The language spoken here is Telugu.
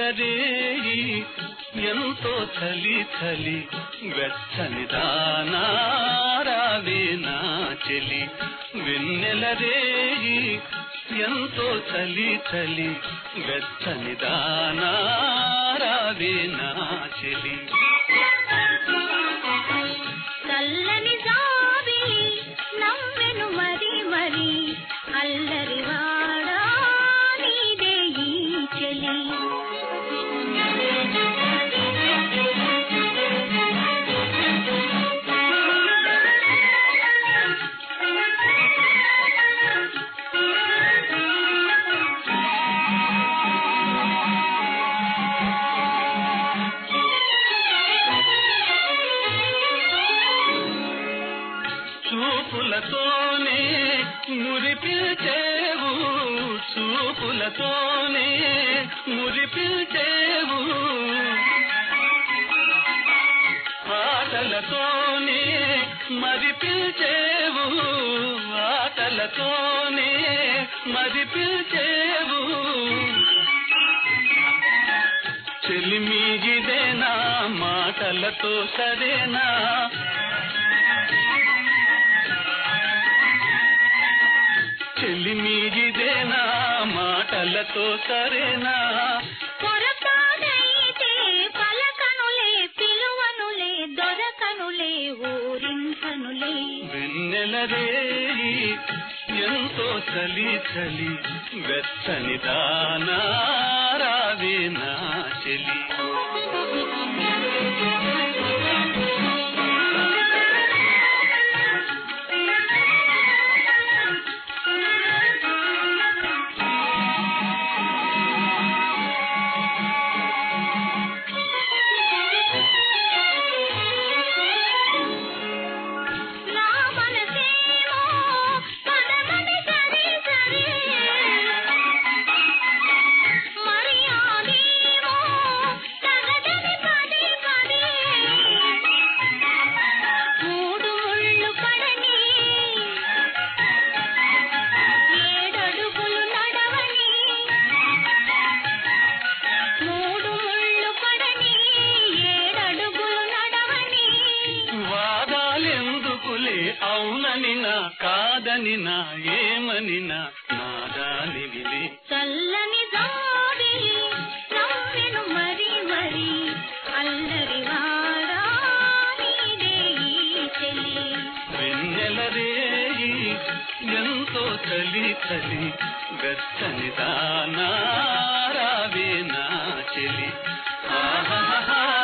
వెన్నెలరేయి ఎంతో చలి చలి వెచ్చని దానారావే నా చెలి వెన్నెలరేయి ఎంతో చలి చలి వెచ్చని దానారావే నా చెలి చల్లని జాబిలి నమ్మెను మరి మరి అల్లరి వాడా నీదే ఈ చెలి చూపులతోనే మురిపిల్చేవు చూపులతోనే మురిపిల్చేవు ఆటలతోనే మరిపిల్చేవు ఆటలతోనే మరిపిల్చేవు చెలిమిగిదేనా మాటలతో సరేనా చెలిమిగిదేనా మాటలతో సరేనా పొరపాటైతే పలకనులే పిలువనులే దొరకనులే ఊరించనులే వెన్నెలరేయి ఎంతో చలి చలి వెచ్చని దానారావే నా చెలి నా మనసేమో పదమని సరి సరి మర్యాదేమో తగదని పది పది మూడు ముళ్ళు పడని ఏడడుగులు నడవని మూడు ముళ్ళు పడని ఏడడుగులు నడవని వాదాలెందుకులే అవునని నా కాదని నా ఏమని నా నాదానివిలే చల్లని జాబిలి నవ్వెను మరి మరి అల్లరి వాడా నీదే ఈ చెలి వెన్నెలరేయి ఎంతో చలి చలి వెచ్చని దానారావే నా చెలి ఆహా